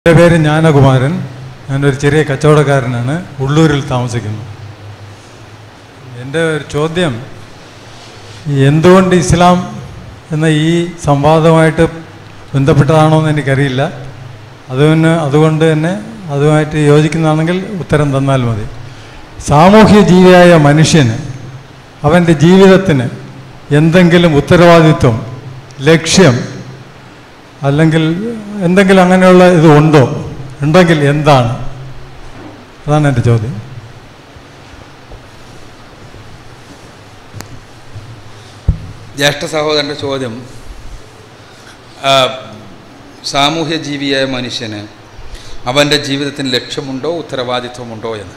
എൻ്റെ പേര് ജ്ഞാനകുമാരൻ ഞാനൊരു ചെറിയ കച്ചവടക്കാരനാണ് ഉള്ളൂരിൽ താമസിക്കുന്നു എൻ്റെ ഒരു ചോദ്യം എന്തുകൊണ്ട് ഇസ്ലാം എന്ന ഈ സംവാദവുമായിട്ട് ബന്ധപ്പെട്ടതാണോ എന്ന് എനിക്കറിയില്ല അതുകൊണ്ട് അതുകൊണ്ട് തന്നെ അതുമായിട്ട് യോജിക്കുന്നതാണെങ്കിൽ ഉത്തരം തന്നാൽ മതി സാമൂഹ്യ ജീവിയായ മനുഷ്യന് അവൻ്റെ ജീവിതത്തിന് എന്തെങ്കിലും ഉത്തരവാദിത്വം ലക്ഷ്യം അല്ലെങ്കിൽ എന്തെങ്കിലും അങ്ങനെയുള്ള ഇത് ഉണ്ടോ ഉണ്ടെങ്കിൽ എന്താണ് അതാണ് എൻ്റെ ചോദ്യം ജ്യേഷ്ഠ സഹോദരൻ്റെ ചോദ്യം ആ, സാമൂഹ്യ ജീവിയായ മനുഷ്യന് അവൻ്റെ ജീവിതത്തിന് ലക്ഷ്യമുണ്ടോ ഉത്തരവാദിത്വമുണ്ടോ എന്ന്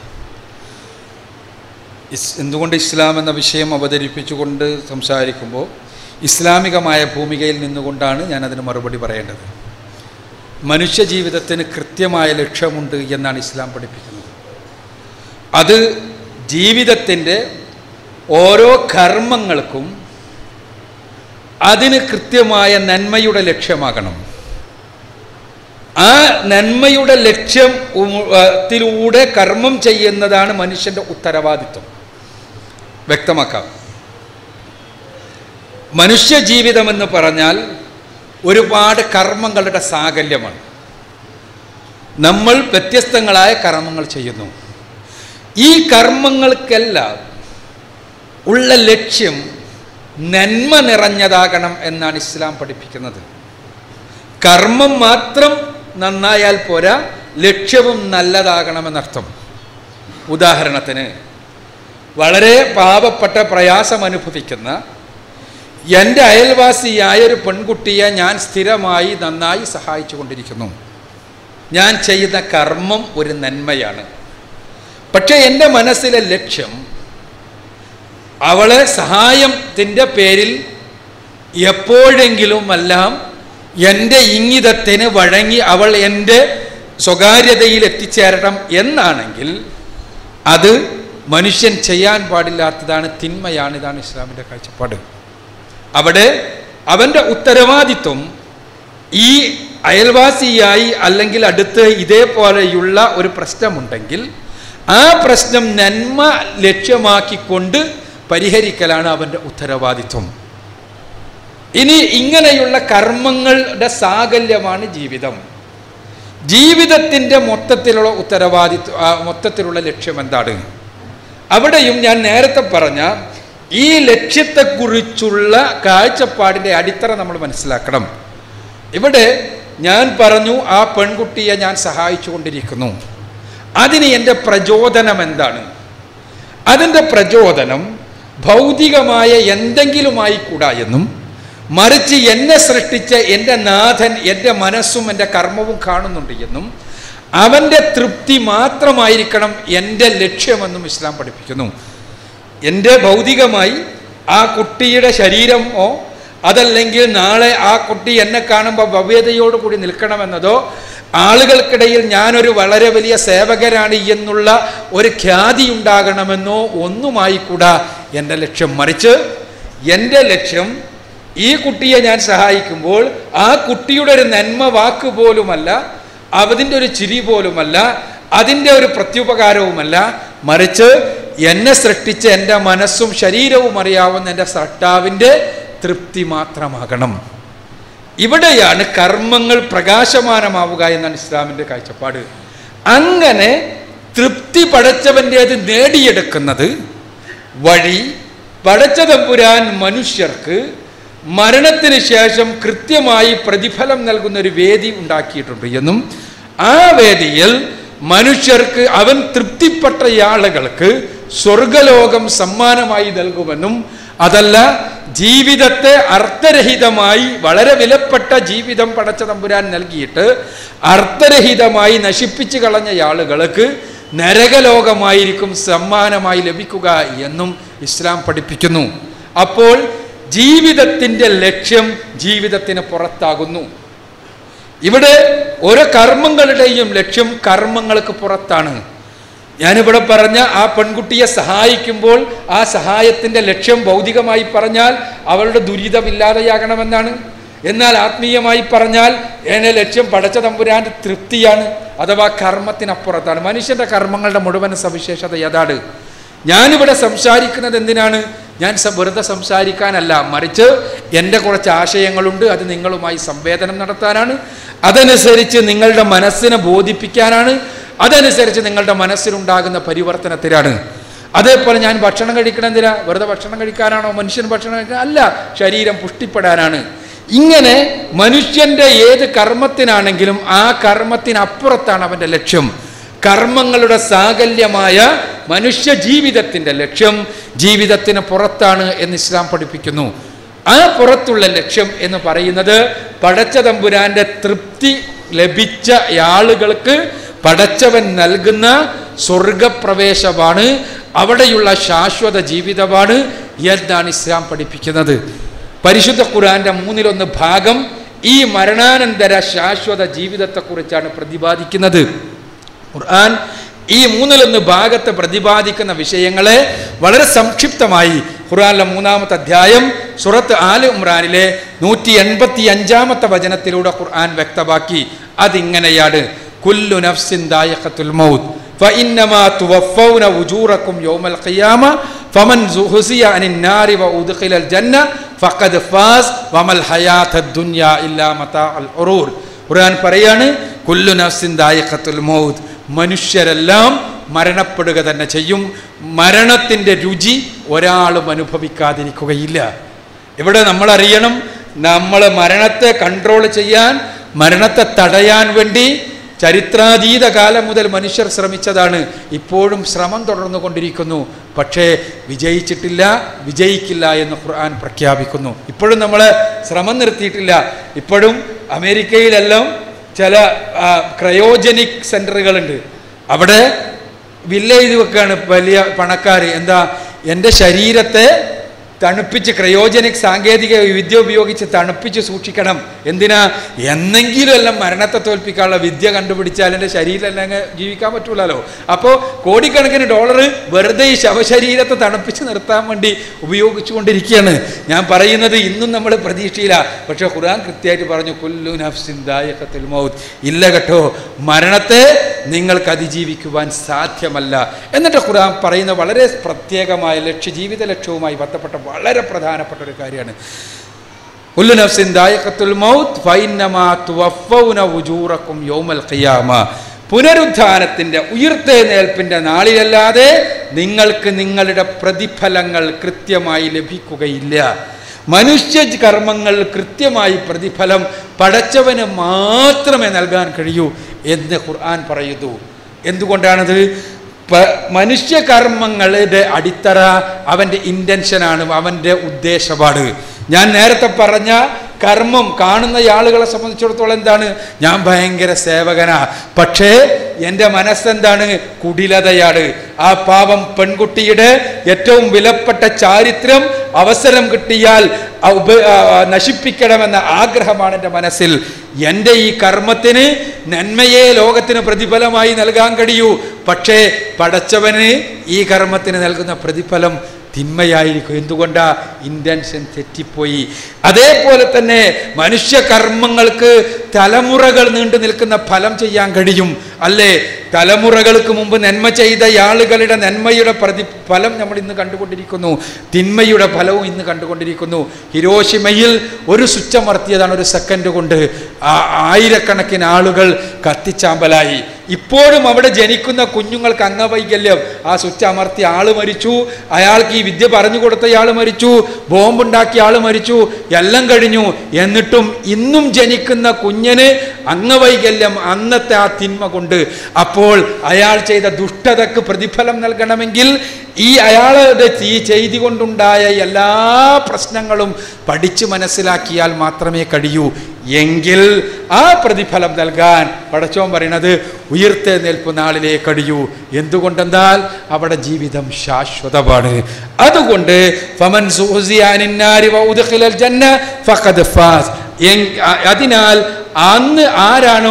ഇസ് എന്തുകൊണ്ട് ഇസ്ലാം എന്ന വിഷയം അവതരിപ്പിച്ചുകൊണ്ട് സംസാരിക്കുമ്പോൾ ഇസ്ലാമികമായ ഭൂമികയിൽ നിന്നുകൊണ്ടാണ് ഞാൻ അതിന് മറുപടി പറയേണ്ടത് മനുഷ്യ ജീവിതത്തിന് കൃത്യമായ ലക്ഷ്യമുണ്ട് എന്നാണ് ഇസ്ലാം പഠിപ്പിക്കുന്നത് അത് ജീവിതത്തിൻ്റെ ഓരോ കർമ്മങ്ങൾക്കും അതിന് കൃത്യമായ നന്മയുടെ ലക്ഷ്യമാകണം ആ നന്മയുടെ ലക്ഷ്യം ഉ- ആ, ത്തിലൂടെ കർമ്മം ചെയ്യുന്നതാണ് മനുഷ്യൻ്റെ ഉത്തരവാദിത്വം വ്യക്തമാക്കാം മനുഷ്യ ജീവിതമെന്ന് പറഞ്ഞാൽ ഒരുപാട് കർമ്മങ്ങളുടെ സാകല്യമാണ് നമ്മൾ വ്യത്യസ്തങ്ങളായ കർമ്മങ്ങൾ ചെയ്യുന്നു ഈ കർമ്മങ്ങൾക്കെല്ലാം ഉള്ള ലക്ഷ്യം നന്മ നിറഞ്ഞതാകണം എന്നാണ് ഇസ്ലാം പഠിപ്പിക്കുന്നത് കർമ്മം മാത്രം നന്നായാൽ പോരാ ലക്ഷ്യവും നല്ലതാകണമെന്നർത്ഥം ഉദാഹരണത്തിന് വളരെ പാവപ്പെട്ട പ്രയാസം അനുഭവിക്കുന്ന എൻ്റെ അയൽവാസിയായ ഒരു പെൺകുട്ടിയെ ഞാൻ സ്ഥിരമായി നന്നായി സഹായിച്ചു കൊണ്ടിരിക്കുന്നു ഞാൻ ചെയ്യുന്ന കർമ്മം ഒരു നന്മയാണ് പക്ഷേ എൻ്റെ മനസ്സിലെ ലക്ഷ്യം അവളെ സഹായത്തിൻ്റെ പേരിൽ എപ്പോഴെങ്കിലുമെല്ലാം എൻ്റെ ഇംഗിതത്തിന് വഴങ്ങി അവൾ എൻ്റെ സ്വകാര്യതയിൽ എത്തിച്ചേരണം എന്നാണെങ്കിൽ അത് മനുഷ്യൻ ചെയ്യാൻ പാടില്ലാത്തതാണ് തിന്മയാണ് ഇതാണ് ഇസ്ലാമിൻ്റെ കാഴ്ചപ്പാട് അവിടെ അവൻ്റെ ഉത്തരവാദിത്വം ഈ അയൽവാസിയായി അല്ലെങ്കിൽ അടുത്ത് ഇതേപോലെയുള്ള ഒരു പ്രശ്നമുണ്ടെങ്കിൽ ആ പ്രശ്നം നന്മ ലക്ഷ്യമാക്കിക്കൊണ്ട് പരിഹരിക്കലാണ് അവൻ്റെ ഉത്തരവാദിത്വം ഇനി ഇങ്ങനെയുള്ള കർമ്മങ്ങളുടെ സാകല്യമാണ് ജീവിതം ജീവിതത്തിൻ്റെ മൊത്തത്തിലുള്ള ഉത്തരവാദിത്വ ആ, മൊത്തത്തിലുള്ള ലക്ഷ്യം എന്താണ് അവിടെയും ഞാൻ നേരത്തെ പറഞ്ഞ ഈ ലക്ഷ്യത്തെക്കുറിച്ചുള്ള കാഴ്ചപ്പാടിൻ്റെ അടിത്തറ നമ്മൾ മനസ്സിലാക്കണം ഇവിടെ ഞാൻ പറഞ്ഞു ആ പെൺകുട്ടിയെ ഞാൻ സഹായിച്ചു കൊണ്ടിരിക്കുന്നു അതിന് എൻ്റെ പ്രചോദനം എന്താണ് അതിൻ്റെ പ്രചോദനം ഭൗതികമായ എന്തെങ്കിലുമായി കൂടാ എന്നും മറിച്ച് എന്നെ സൃഷ്ടിച്ച എൻ്റെ നാഥൻ എൻ്റെ മനസ്സും എൻ്റെ കർമ്മവും കാണുന്നുണ്ട് എന്നും അവൻ്റെ തൃപ്തി മാത്രമായിരിക്കണം എൻ്റെ ലക്ഷ്യമെന്നും ഇസ്ലാം പഠിപ്പിക്കുന്നു എൻ്റെ ഭൗതികമായി ആ കുട്ടിയുടെ ശരീരമോ അതല്ലെങ്കിൽ നാളെ ആ കുട്ടി എന്നെ കാണുമ്പോൾ ഭവ്യതയോട് കൂടി നിൽക്കണമെന്നതോ ആളുകൾക്കിടയിൽ ഞാനൊരു വളരെ വലിയ സേവകരാണ് എന്നുള്ള ഒരു ഖ്യാതി ഉണ്ടാകണമെന്നോ ഒന്നുമായിക്കൂടാ എൻ്റെ ലക്ഷ്യം മറിച്ച് എൻ്റെ ലക്ഷ്യം ഈ കുട്ടിയെ ഞാൻ സഹായിക്കുമ്പോൾ ആ കുട്ടിയുടെ ഒരു നന്മ വാക്ക് പോലുമല്ല അതിൻ്റെ ഒരു ചിരി പോലുമല്ല അതിൻ്റെ ഒരു പ്രത്യുപകാരവുമല്ല മറിച്ച് എന്നെ സൃഷ്ടിച്ച എൻ്റെ മനസ്സും ശരീരവും അറിയാവുന്ന എൻ്റെ സൃഷ്ടാവിൻ്റെ തൃപ്തി മാത്രമാകണം ഇവിടെയാണ് കർമ്മങ്ങൾ പ്രകാശമാനമാവുക എന്നാണ് ഇസ്ലാമിൻ്റെ കാഴ്ചപ്പാട് അങ്ങനെ തൃപ്തി പടച്ചവൻ്റേത് നേടിയെടുക്കുന്നത് വഴി പടച്ചതമ്പുരാൻ മനുഷ്യർക്ക് മരണത്തിന് ശേഷം കൃത്യമായി പ്രതിഫലം നൽകുന്ന ഒരു വേദി ഉണ്ടാക്കിയിട്ടുണ്ട് എന്നും ആ വേദിയിൽ മനുഷ്യർക്ക് അവൻ തൃപ്തിപ്പെട്ട ആളുകൾക്ക് സ്വർഗലോകം സമ്മാനമായി നൽകുമെന്നും അതല്ല ജീവിതത്തെ അർത്ഥരഹിതമായി വളരെ വിലപ്പെട്ട ജീവിതം പടച്ച തമ്പുരാൻ നൽകിയിട്ട് അർത്ഥരഹിതമായി നശിപ്പിച്ചു കളഞ്ഞ ആളുകൾക്ക് നരകലോകമായിരിക്കും സമ്മാനമായി ലഭിക്കുക എന്നും ഇസ്ലാം പഠിപ്പിക്കുന്നു അപ്പോൾ ജീവിതത്തിൻ്റെ ലക്ഷ്യം ജീവിതത്തിന് പുറത്താകുന്നു ഇവിടെ ഓരോ കർമ്മങ്ങളുടെയും ലക്ഷ്യം കർമ്മങ്ങൾക്ക് പുറത്താണ് ഞാനിവിടെ പറഞ്ഞ ആ പെൺകുട്ടിയെ സഹായിക്കുമ്പോൾ ആ സഹായത്തിൻ്റെ ലക്ഷ്യം ഭൗതികമായി പറഞ്ഞാൽ അവളുടെ ദുരിതമില്ലാതെയാകണമെന്നാണ് എന്നാൽ ആത്മീയമായി പറഞ്ഞാൽ എന്നെ ലക്ഷ്യം പടച്ച തമ്പുരാന്റെ തൃപ്തിയാണ് അഥവാ കർമ്മത്തിനപ്പുറത്താണ് മനുഷ്യന്റെ കർമ്മങ്ങളുടെ മുഴുവൻ സവിശേഷത ഏതാണ് ഞാനിവിടെ സംസാരിക്കുന്നത് എന്തിനാണ് ഞാൻ സ- വെറുതെ സംസാരിക്കാനല്ല മറിച്ച് എൻ്റെ കുറച്ച് ആശയങ്ങളുണ്ട് അത് നിങ്ങളുമായി സംവേദനം നടത്താനാണ് അതനുസരിച്ച് നിങ്ങളുടെ മനസ്സിനെ ബോധിപ്പിക്കാനാണ് അതനുസരിച്ച് നിങ്ങളുടെ മനസ്സിലുണ്ടാകുന്ന പരിവർത്തനത്തിനാണ് അതേപോലെ ഞാൻ ഭക്ഷണം കഴിക്കണം എന്തിനാ വെറുതെ ഭക്ഷണം കഴിക്കാനാണോ മനുഷ്യൻ ഭക്ഷണം കഴിക്കാൻ അല്ല ശരീരം പുഷ്ടിപ്പെടാനാണ് ഇങ്ങനെ മനുഷ്യന്റെ ഏത് കർമ്മത്തിനാണെങ്കിലും ആ കർമ്മത്തിനപ്പുറത്താണ് അവന്റെ ലക്ഷ്യം കർമ്മങ്ങളുടെ സാകല്യമായ മനുഷ്യ ജീവിതത്തിന്റെ ലക്ഷ്യം ജീവിതത്തിന് പുറത്താണ് എന്ന് ഇസ്ലാം പഠിപ്പിക്കുന്നു ആ പുറത്തുള്ള ലക്ഷ്യം എന്ന് പറയുന്നത് പടച്ച തമ്പുരാന്റെ തൃപ്തി ലഭിച്ച ആളുകൾക്ക് പടച്ചവൻ നൽകുന്ന സ്വർഗപ്രവേശമാണ് അവിടെയുള്ള ശാശ്വത ജീവിതമാണ് എന്നാണ് ഇസ്ലാം പഠിപ്പിക്കുന്നത് പരിശുദ്ധ ഖുർആന്റെ മൂന്നിലൊന്ന് ഭാഗം ഈ മരണാനന്തര ശാശ്വത ജീവിതത്തെക്കുറിച്ചാണ് പ്രതിപാദിക്കുന്നത് ഖുർആൻ ഈ മൂന്നിലൊന്ന് ഭാഗത്ത് പ്രതിപാദിക്കുന്ന വിഷയങ്ങളെ വളരെ സംക്ഷിപ്തമായി ഖുർആനിലെ മൂന്നാമത്തെ അധ്യായം സുറത്ത് ആല് ഉമ്രാനിലെ നൂറ്റി എൺപത്തി അഞ്ചാമത്തെ വചനത്തിലൂടെ ഖുർആൻ വ്യക്തമാക്കി അതിങ്ങനെയാണ് കുല്ലു നഫ്സിൻ ദായഖത്തുൽ മൗത്ത് فإنما توفون أجوركم يوم القيامة فمن زحزح عن النار وأدخل الجنة فقد فاز وما الحياة الدنيا إلا متاع الغرور ഖുർആൻ പറയാണ് കുല്ലു നഫ്സിൻ ദായിഖത്തുൽ മൗത്ത് മനുഷ്യരെല്ലാം മരണപ്പെടുക തന്നെ ചെയ്യും മരണത്തിൻ്റെ രുചി ഒരാളും അനുഭവിക്കാതിരിക്കുകയില്ല ഇവിടെ നമ്മൾ അറിയണം നമ്മൾ മരണത്തെ കൺട്രോൾ ചെയ്യാൻ മരണത്തെ തടയാൻ വേണ്ടി ചരിത്രാതീത കാലം മുതൽ മനുഷ്യർ ശ്രമിച്ചതാണ് ഇപ്പോഴും ശ്രമം തുടർന്നു കൊണ്ടിരിക്കുന്നു പക്ഷേ വിജയിച്ചിട്ടില്ല വിജയിക്കില്ല എന്ന് ഖുർആൻ പ്രഖ്യാപിക്കുന്നു ഇപ്പോഴും നമ്മൾ ശ്രമം നിർത്തിയിട്ടില്ല ഇപ്പോഴും അമേരിക്കയിലെല്ലാം ചില ക്രയോജനിക് സെൻ്ററുകളുണ്ട് അവിടെ വില്ലേജ് വെക്കാണ് വലിയ പണക്കാർ എന്താ എൻ്റെ ശരീരത്തെ തണുപ്പിച്ച് ക്രയോജനിക് സാങ്കേതിക വിദ്യ ഉപയോഗിച്ച് തണുപ്പിച്ച് സൂക്ഷിക്കണം എന്തിനാ എന്നെങ്കിലും എല്ലാം മരണത്തെ തോൽപ്പിക്കാനുള്ള വിദ്യ കണ്ടുപിടിച്ചാൽ എൻ്റെ ശരീരം അങ്ങ് ജീവിക്കാൻ പറ്റൂലല്ലോ അപ്പോൾ കോടിക്കണക്കിന് ഡോളർ വെറുതെ ഈ ശവശരീരത്തെ തണുപ്പിച്ച് നിർത്താൻ വേണ്ടി ഉപയോഗിച്ചുകൊണ്ടിരിക്കുകയാണ് ഞാൻ പറയുന്നത് ഇന്നും നമ്മൾ പ്രതീക്ഷയില്ല പക്ഷേ ഖുർആൻ കൃത്യമായിട്ട് പറഞ്ഞു കൊല്ലു നഫ്സിൻ ദായഖത്തുൽ മൗത്ത് ഇല്ല കേട്ടോ മരണത്തെ നിങ്ങൾക്ക് അതിജീവിക്കുവാൻ സാധ്യമല്ല എന്നിട്ട് ഖുർആൻ പറയുന്ന വളരെ പ്രത്യേകമായ ലക്ഷ്യ ജീവിത ലക്ഷ്യവുമായി ബന്ധപ്പെട്ട വളരെ പ്രധാനപ്പെട്ട ഒരു കാര്യമാണ് കുല്ലു നഫ്സിൻ ദായഖത്തുൽ മൗത്ത് ഫൈന്നമാ തുവഫൗന ഉജൂറക്കും യൗമൽ ഖിയാമ പുനരുത്ഥാനത്തിൻ്റെ ഉയർത്തെഴുന്നേൽപ്പിൻ്റെ നാളിലല്ലാതെ നിങ്ങൾക്ക് നിങ്ങളുടെ പ്രതിഫലങ്ങൾ കൃത്യമായി ലഭിക്കുകയില്ല മനുഷ്യ കർമ്മങ്ങൾ കൃത്യമായി പ്രതിഫലം പടച്ചവന് മാത്രമേ നൽകാൻ കഴിയൂ എന്ന് ഖുർആൻ പറയുന്നു എന്തുകൊണ്ടാണത് പ- മനുഷ്യകർമ്മങ്ങളുടെ അടിത്തറ അവൻ്റെ ഇൻറ്റൻഷനാണ് അവൻ്റെ ഉദ്ദേശമാണ് ഞാൻ നേരത്തെ പറഞ്ഞ കർമ്മം കാണുന്ന ആളുകളെ സംബന്ധിച്ചിടത്തോളം എന്താണ് ഞാൻ ഭയങ്കര സേവകനാ പക്ഷേ എൻ്റെ മനസ്സെന്താണ് കുടിലതയാണ് ആ പാവം പെൺകുട്ടിയുടെ ഏറ്റവും വിലപ്പെട്ട ചാരിത്രം അവസരം കിട്ടിയാൽ ആ ഉപ- ആ, നശിപ്പിക്കണമെന്ന ആഗ്രഹമാണ് എൻ്റെ മനസ്സിൽ എൻ്റെ ഈ കർമ്മത്തിന് നന്മയെ ലോകത്തിന് പ്രതിഫലമായി നൽകാൻ കഴിയൂ പക്ഷേ പടച്ചവന് ഈ കർമ്മത്തിന് നൽകുന്ന പ്രതിഫലം തിന്മയായിരിക്കും എന്തുകൊണ്ടാ ഇൻറ്റൻഷൻ തെറ്റിപ്പോയി അതേപോലെ തന്നെ മനുഷ്യ കർമ്മങ്ങൾക്ക് തലമുറകൾ നീണ്ടു നിൽക്കുന്ന ഫലം ചെയ്യാൻ കഴിയും അല്ലേ തലമുറകൾക്ക് മുമ്പ് നന്മ ചെയ്ത ആളുകളുടെ നന്മയുടെ പ്രതി ഫലം നമ്മൾ ഇന്ന് കണ്ടുകൊണ്ടിരിക്കുന്നു തിന്മയുടെ ഫലവും ഇന്ന് കണ്ടുകൊണ്ടിരിക്കുന്നു ഹിരോഷിമയിൽ ഒരു സ്വിച്ചമർത്തിയതാണ് ഒരു സെക്കൻഡ് കൊണ്ട് ആ ആയിരക്കണക്കിന് ആളുകൾ കത്തിച്ചാമ്പലായി ഇപ്പോഴും അവിടെ ജനിക്കുന്ന കുഞ്ഞുങ്ങൾക്ക് അംഗവൈകല്യം ആ സ്വിച്ച് അമർത്തിയ ആൾ മരിച്ചു അയാൾക്ക് ഈ വിദ്യ പറഞ്ഞു കൊടുത്ത ആൾ മരിച്ചു ബോംബുണ്ടാക്കിയ ആൾ മരിച്ചു എല്ലാം കഴിഞ്ഞു എന്നിട്ടും ഇന്നും ജനിക്കുന്ന കുഞ്ഞിന് അംഗവൈകല്യം അന്നത്തെ ആ തിന്മ കൊണ്ട് അപ്പോൾ അയാൾ ചെയ്ത ദുഷ്ടതക്ക് പ്രതിഫലം നൽകണമെങ്കിൽ ഈ അയാളുടെ ഈ ചെയ്തി കൊണ്ടുണ്ടായ എല്ലാ പ്രശ്നങ്ങളും പഠിച്ചു മനസ്സിലാക്കിയാൽ മാത്രമേ കഴിയൂ എങ്കിൽ ആ പ്രതിഫലം നൽകാൻ പടച്ചോൻ പറയണത് ഉയർത്തെഴുന്നേൽപ്പ് നാളിലേ കഴിയൂ എന്തുകൊണ്ടെന്നാൽ അവിടെ ജീവിതം ശാശ്വതമാണ് അതുകൊണ്ട് ഫമൻ സുഹ്സിയാനിന്നാരി വഉദ്ഖിലൽ ജന്ന ഫഖദ് ഫാസ് എങ്- അ- അതിനാൽ അന്ന് ആരാണോ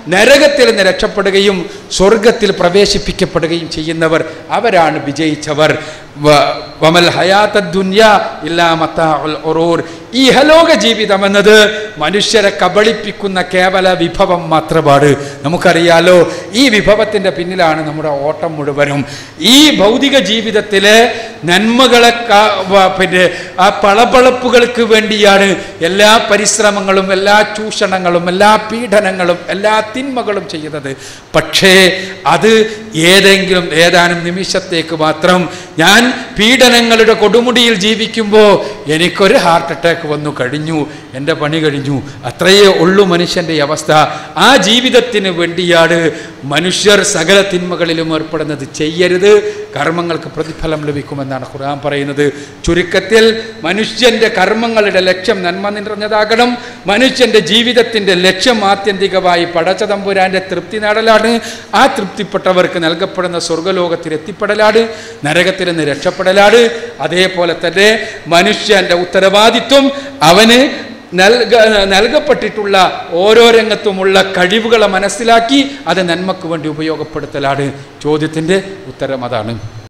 നരകത്തിൽ നിന്ന് രക്ഷപ്പെടുകയും സ്വർഗത്തിൽ പ്രവേശിപ്പിക്കപ്പെടുകയും ചെയ്യുന്നവർ അവരാണ് വിജയിച്ചവർ വ- വമൽ ഹയാത്ത ദുന്യ ഇല്ലാ മത്താഉൽ ഉറൂർ ഈ ഇഹലോക ജീവിതം എന്നത് മനുഷ്യരെ കബളിപ്പിക്കുന്ന കേവല വിഭവം മാത്രമാണ് നമുക്കറിയാലോ ഈ വിഭവത്തിൻ്റെ പിന്നിലാണ് നമ്മുടെ ഓട്ടം മുഴുവനും ഈ ഭൗതിക ജീവിതത്തിലെ നന്മകളെ കാ- വ- പിന്നെ ആ പളപളപ്പുകൾക്ക് വേണ്ടിയാണ് എല്ലാ പരിശ്രമങ്ങളും എല്ലാ ചൂഷണങ്ങളും എല്ലാ പീഡനങ്ങളും എല്ലാ തിന്മകളും ചെയ്യുന്നത് പക്ഷേ അത് ഏതെങ്കിലും ഏതാനും നിമിഷത്തേക്ക് മാത്രം ഞാൻ പീഡനങ്ങളുടെ കൊടുമുടിയിൽ ജീവിക്കുമ്പോൾ എനിക്കൊരു ഹാർട്ട് അറ്റാക്ക് വന്നു കഴിഞ്ഞു എൻ്റെ പണി കഴിഞ്ഞു അത്രയേ ഉള്ളൂ മനുഷ്യൻ്റെ അവസ്ഥ ആ ജീവിതത്തിന് വേണ്ടിയാണ് മനുഷ്യർ സകല തിന്മകളിലും ഏർപ്പെടുന്നത് ചെയ്യരുത് കർമ്മങ്ങൾക്ക് പ്രതിഫലം ലഭിക്കുമെന്നാണ് ഖുർആൻ പറയുന്നത് ചുരുക്കത്തിൽ മനുഷ്യൻ്റെ കർമ്മങ്ങളുടെ ലക്ഷ്യം നന്മ നിറഞ്ഞതാകണം മനുഷ്യൻ്റെ ജീവിതത്തിൻ്റെ ലക്ഷ്യം ആത്യന്തികമായി പടച്ച തമ്പുരാൻ്റെ തൃപ്തി നേടലാണ് ആ തൃപ്തിപ്പെട്ടവർക്ക് നൽകപ്പെടുന്ന സ്വർഗലോകത്തിൽ എത്തിപ്പെടലാണ് നരകത്തിൽ നിന്ന് രക്ഷപ്പെടലാണ് അതേപോലെ തന്നെ മനുഷ്യൻ്റെ ഉത്തരവാദിത്വം അവന് നൽക നൽകപ്പെട്ടിട്ടുള്ള ഓരോ രംഗത്തുമുള്ള കഴിവുകളെ മനസ്സിലാക്കി അത് നന്മക്ക് വേണ്ടി ഉപയോഗപ്പെടുത്തലാണ് ചോദ്യത്തിൻ്റെ ഉത്തരം അതാണ്